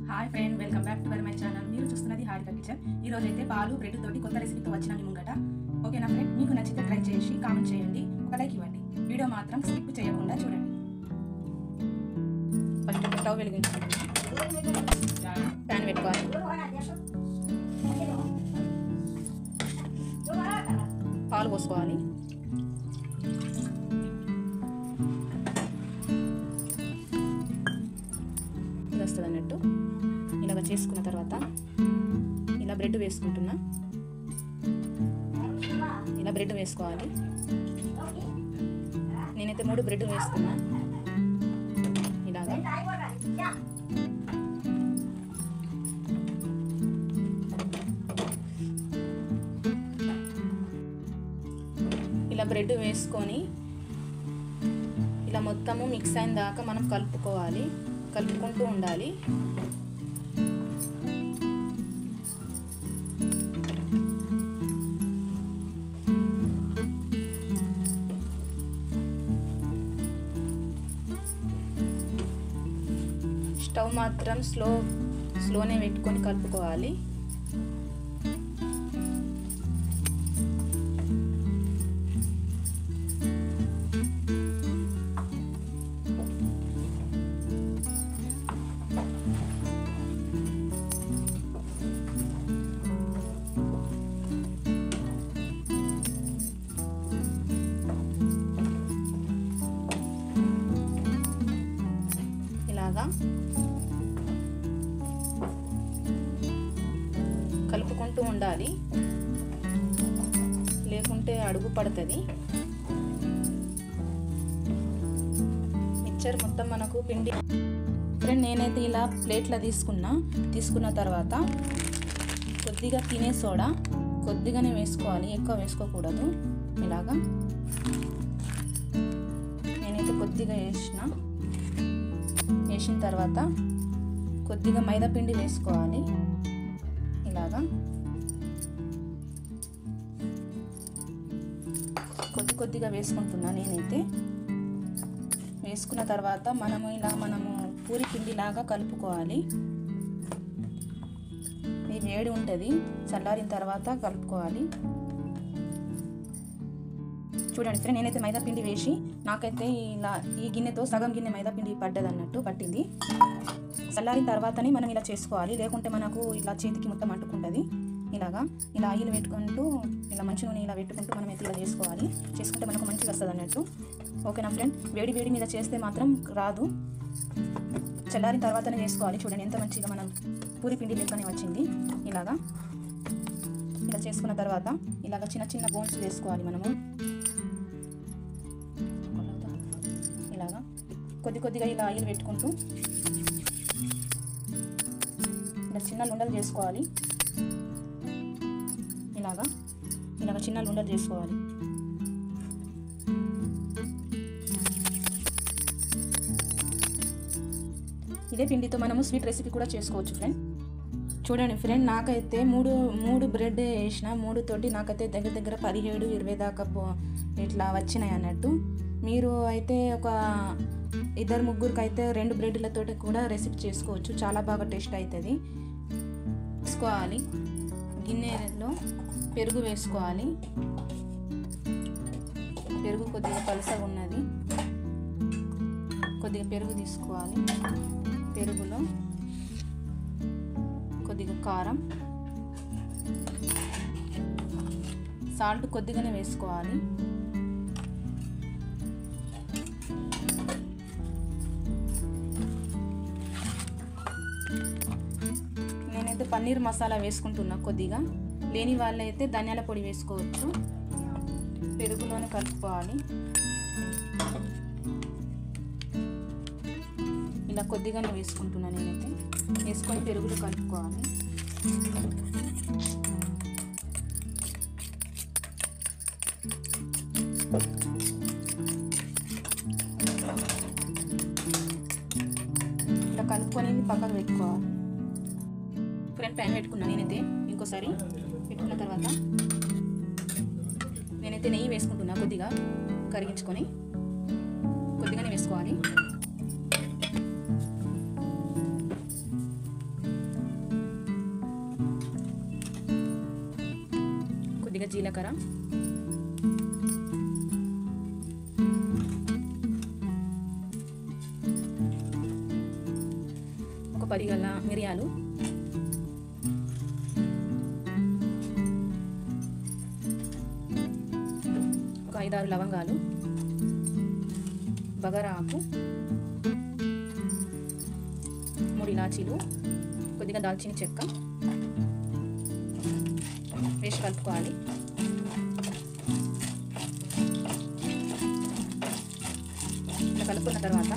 hi friend welcome back to my channel మీరు చూస్తున్నది Harika kitchen ఈ రోజు అయితే పాలు బ్రెడ్ తోటి కొత్త రెసిపీతో వచ్చిన మీ ముంగట ఓకేనా ఫ్రెండ్ మీకు నచ్చితే ట్రై చేసి కామెంట్ చేయండి ఒక లైక్ ఇవ్వండి వీడియో మాత్రం స్కిప్ చేయకుండా చూడండి ఫస్ట్ ఒక స్టవ్ వెలిగించుకోండి ప్యాన్ పెట్టుకోవాలి పాలు పోసుకోవాలి ఇది వస్తుంది అన్నట్టు ఇలాగ చేసుకున్న తర్వాత ఇలా బ్రెడ్ వేసుకుంటున్నా ఇలా బ్రెడ్ వేసుకోవాలి నేనైతే మూడు బ్రెడ్ వేసుకున్నా ఇలాగా ఇలా బ్రెడ్ వేసుకొని ఇలా మొత్తము మిక్స్ అయిన దాకా మనం కలుపుకోవాలి కలుపుకుంటూ ఉండాలి స్టవ్ మాత్రం స్లో స్లోనే పెట్టుకొని కలుపుకోవాలి ఇలాగా కలుపుకుంటూ ఉండాలి లేకుంటే అడుగు పడుతుంది మిక్చర్ మొత్తం మనకు పిండి ఫ్రెండ్ నేనైతే ఇలా ప్లేట్లో తీసుకున్నా తీసుకున్న తర్వాత కొద్దిగా తినే సోడా కొద్దిగానే వేసుకోవాలి ఎక్కువ వేసుకోకూడదు ఇలాగా నేనైతే కొద్దిగా వేసిన వేసిన తర్వాత కొద్దిగా మైదా పిండి వేసుకోవాలి ఇలాగా కొద్ది కొద్దిగా వేసుకుంటున్నా నేనైతే వేసుకున్న తర్వాత మనము ఇలా మనము పూరి పిండిలాగా కలుపుకోవాలి ఇది వేడి ఉంటుంది చల్లారిన తర్వాత కలుపుకోవాలి చూడండి ఫ్రెండ్ నేనైతే మైదా పిండి వేసి నాకైతే ఇలా ఈ గిన్నెతో సగం గిన్నె మైదా పిండి పడ్డది అన్నట్టు పట్టింది చల్లారిన తర్వాతనే మనం ఇలా చేసుకోవాలి లేకుంటే మనకు ఇలా చేతికి మొత్తం అంటుకుంటుంది ఇలాగా ఇలా ఆయిల్ పెట్టుకుంటూ ఇలా మంచి నూనె ఇలా పెట్టుకుంటూ మనం అయితే ఇలా చేసుకోవాలి చేసుకుంటే మనకు మంచిగా వస్తుంది అన్నట్టు ఓకేనా ఫ్రెండ్ వేడి వేడి మీద చేస్తే మాత్రం రాదు చల్లారిన తర్వాతనే చేసుకోవాలి చూడండి ఎంత మంచిగా మనం పూరి పిండి లెక్కనే వచ్చింది ఇలాగా ఇలా చేసుకున్న తర్వాత ఇలాగ చిన్న చిన్న బోన్స్ వేసుకోవాలి మనము ఇలాగా కొద్ది కొద్దిగా ఇలా ఆయిల్ పెట్టుకుంటూ ఇలా చిన్న లుండలు చేసుకోవాలి ఇలాగా ఇలాగ చిన్న లుండలు చేసుకోవాలి ఇదే పిండితో మనము స్వీట్ రెసిపీ కూడా చేసుకోవచ్చు ఫ్రెండ్ చూడండి ఫ్రెండ్ నాకైతే మూడు మూడు బ్రెడ్ వేసిన మూడు తోటి నాకైతే దగ్గర దగ్గర పదిహేడు ఇరవై దాకా పో- ఇట్లా వచ్చినాయి అన్నట్టు మీరు అయితే ఒక ఇద్దరు ముగ్గురికి అయితే రెండు బ్రెడ్లతోటి కూడా రెసిపీ చేసుకోవచ్చు చాలా బాగా టేస్ట్ అవుతుంది వేసుకోవాలి గిన్నెలో పెరుగు వేసుకోవాలి పెరుగు కొద్దిగా పలసగా ఉన్నది కొద్దిగా పెరుగు తీసుకోవాలి పెరుగులో కొద్దిగా కారం సాల్ట్ కొద్దిగానే వేసుకోవాలి నేనైతే పన్నీర్ మసాలా వేసుకుంటున్నా కొద్దిగా లేని వాళ్ళైతే ధనియాల పొడి వేసుకోవచ్చు పెరుగులోనే కలుపుకోవాలి ఇలా కొద్దిగానే వేసుకుంటున్నా నేనైతే వేసుకొని పెరుగులో కలుపుకోవాలి ఇలా కలుపుకొని పక్కకు పెట్టుకోవాలి ఫ్రెండ్ ప్యాన్ పెట్టుకున్నా నేనైతే ఇంకోసారి పెట్టుకున్న తర్వాత నేనైతే నెయ్యి వేసుకుంటున్నా కొద్దిగా కరిగించుకొని కొద్దిగానే వేసుకోవాలి కొద్దిగా జీలకర్ర ఒక పది గల మిరియాలు ఒక ఐదారు లవంగాలు బగారా ఆకు మూడు ఇలాచీలు కొద్దిగా దాల్చిన చెక్క వేసి కలుపుకోవాలి ఇలా కలుపుకున్న తర్వాత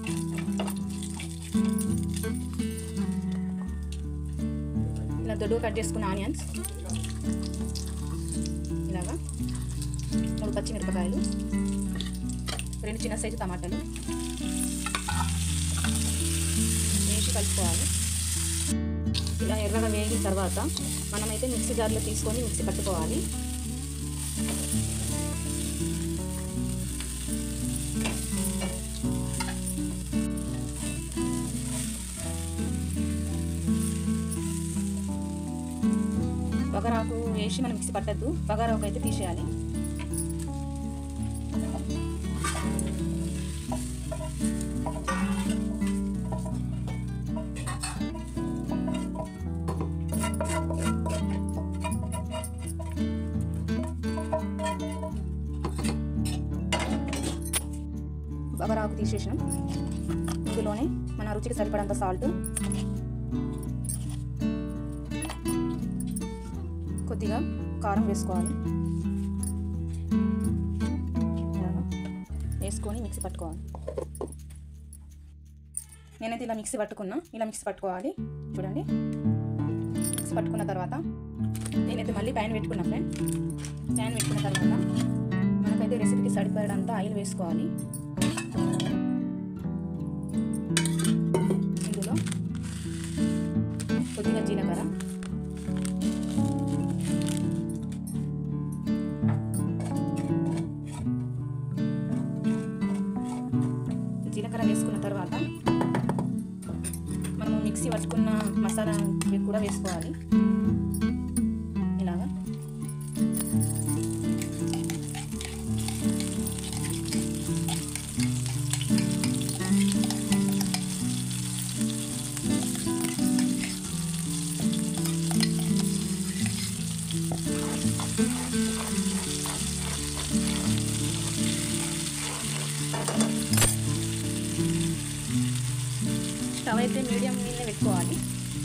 ఇలా దొడ్డు కట్ చేసుకున్న ఆనియన్స్ ఇలాగా మూడు పచ్చిమిరపకాయలు రెండు చిన్న సైజు టమాటాలు వేసి కలుపుకోవాలి ఇలా ఎర్రగా వేగిన తర్వాత మనమైతే మిక్సీ జార్లో తీసుకొని మిక్సీ పట్టుకోవాలి బగారాకు వేసి మనం మిక్సీ పట్టద్దు బగారాకు అయితే తీసేయాలి బగారాకు తీసేసినాం ఇందులోనే మన రుచికి సరిపడంత సాల్ట్ కొద్దిగా కారం వేసుకోవాలి ఇలాగా వేసుకొని మిక్సీ పట్టుకోవాలి నేనైతే ఇలా మిక్సీ పట్టుకున్నా ఇలా మిక్సీ పట్టుకోవాలి చూడండి మిక్సీ పట్టుకున్న తర్వాత నేనైతే మళ్ళీ ప్యాన్ పెట్టుకున్నా ఫ్రెండ్ ప్యాన్ పెట్టుకున్న తర్వాత మనకైతే రెసిపీకి సరిపడంత ఆయిల్ వేసుకోవాలి ఇందులో కొద్దిగా జీలకర్ర జీలకర్ర వేసుకున్న తర్వాత మనము మిక్సీ పట్టుకున్న మసాలా ఇవి కూడా వేసుకోవాలి ఇలాగా స్టవ్ అయితే మీడియం మీద పెట్టుకోవాలి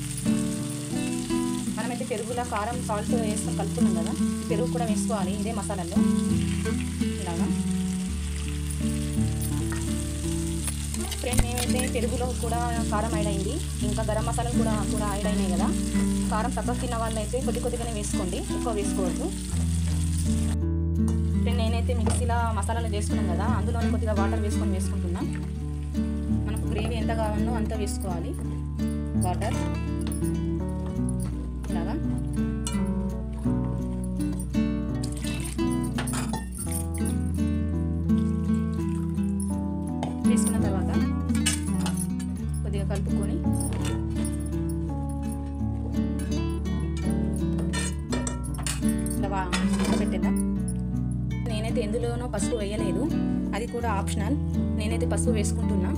మనమైతే పెరుగులా కారం సాల్ట్ వేసుకొని కలుపుకున్నాం కదా ఈ పెరుగు కూడా వేసుకోవాలి ఇదే మసాలాలో ఇలాగా ఫ్రెండ్ మేమైతే పెరుగులో కూడా కారం యాడ్ అయింది ఇంకా గరం మసాలాలు కూడా కూడా యాడ్ అయినాయి కదా కారం తక్కువ తిన్న వాళ్ళు అయితే కొద్ది కొద్దిగానే వేసుకోండి ఎక్కువ వేసుకోవద్దు ఫ్రెండ్ నేనైతే మిక్సీలో మసాలాలు చేసుకున్నాం కదా అందులోనే కొద్దిగా వాటర్ వేసుకొని వేసుకుంటున్నా మనకు గ్రేవీ ఎంత కావాలో అంత వేసుకోవాలి వాటర్ ఇలాగా వేసుకున్న తర్వాత కొద్దిగా కలుపుకొని ఇలా వా- పెట్టేద్దాం నేనైతే ఎందులోనో పసుపు వేయలేదు అది కూడా ఆప్షనల్ నేనైతే పసుపు వేసుకుంటున్నా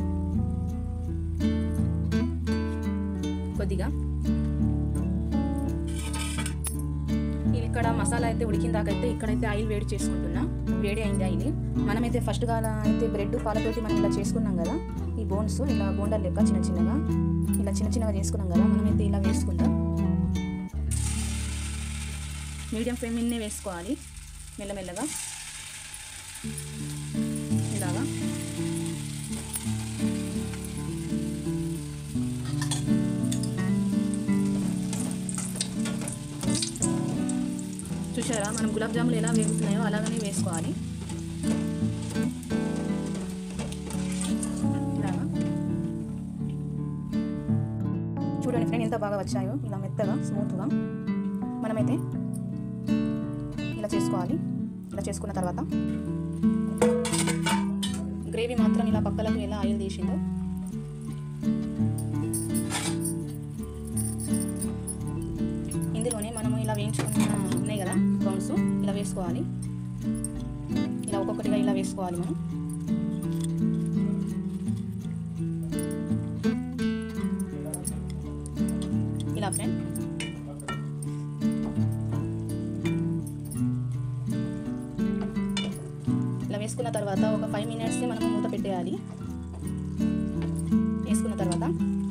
కొద్దిగా ఇది ఇక్కడ మసాలా అయితే ఉడికిన దాకా అయితే ఇక్కడైతే ఆయిల్ వేడి చేసుకుంటున్నా వేడి అయింది ఆయిల్ మనమైతే ఫస్ట్ గా అయితే బ్రెడ్ పాలతోటి మనం ఇలా చేసుకున్నాం కదా ఈ బోన్స్ ఇలా బోండాలు లెక్క చిన్న చిన్నగా ఇలా చిన్న చిన్నగా చేసుకున్నాం కదా మనమైతే ఇలా వేసుకుందాం మీడియం ఫ్లేమ్ మీదనే వేసుకోవాలి మెల్లమెల్లగా ఇలాగా చూసారా మనం గులాబ్ జాములు ఎలా వేగుతున్నాయో అలాగనే వేసుకోవాలి ఇలాగా చూడండి ఫ్రెండ్ ఎంత బాగా వచ్చాయో ఇలా మెత్తగా స్మూత్గా మనమైతే ఇలా చేసుకోవాలి ఇలా చేసుకున్న తర్వాత గ్రేవీ మాత్రం ఇలా పక్కలకు ఎలా ఆయిల్ తీసిందో ఇందులోనే మనము ఇలా వేయించుకున్న ఉన్నాయి కదా బౌన్స్ ఇలా వేసుకోవాలి ఇలా ఒక్కొక్కటిగా ఇలా వేసుకోవాలి మనం ఇలా ఫ్రెండ్ ఇలా వేసుకున్న తర్వాత ఒక ఫైవ్ మినిట్స్కి మనం మూత పెట్టేయాలి వేసుకున్న తర్వాత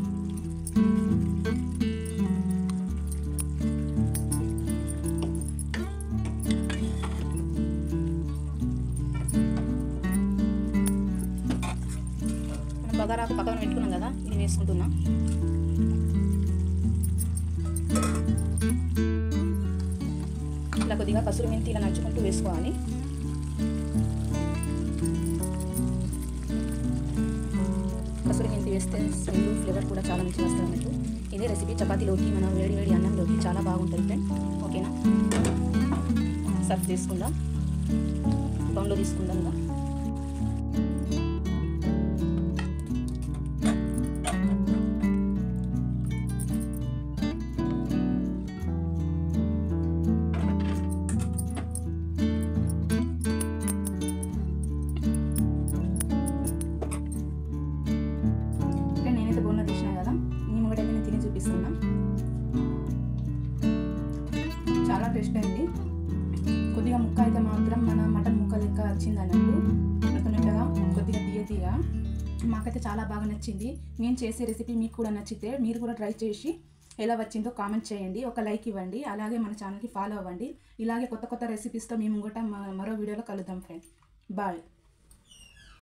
మనం బగారాకు పక్కన పెట్టుకున్నాం కదా ఇది వేసుకుంటున్నా ఇలా కొద్దిగా కసూరి మెంతి ఇలా నడుచుకుంటూ వేసుకోవాలి కసూరి మెంతి వేస్తే స్మెల్ ఫ్లేవర్ కూడా చాలా మంచిగా వస్తుంది అన్నట్టు ఇదే రెసిపీ చపాతీలోకి మన వేడి వేడి అన్నంలోకి చాలా బాగుంటుంది ఫ్రెండ్ ఓకేనా సర్వ్ చేసుకుందాం బౌన్లో తీసుకుందాం ఇంకా ఇక్కడ నేనైతే బోన్లో తీసినా కదా నేను కూడా నేను తిని చూపిస్తున్నా చాలా టేస్ట్ అయింది కొద్దిగా ముక్క అయితే మాత్రం మన మటన్ ముక్క లెక్క వచ్చింది అన్నట్టు మెత్త మెత్తగా కొద్దిగా తీయ తీయ మాకైతే చాలా బాగా నచ్చింది నేను చేసే రెసిపీ మీకు కూడా నచ్చితే మీరు కూడా ట్రై చేసి ఎలా వచ్చిందో కామెంట్ చేయండి ఒక లైక్ ఇవ్వండి అలాగే మన ఛానల్కి ఫాలో అవ్వండి ఇలాగే కొత్త కొత్త రెసిపీస్తో మేము కూడా మరో వీడియోలో కలుద్దాం ఫ్రెండ్ బాయ్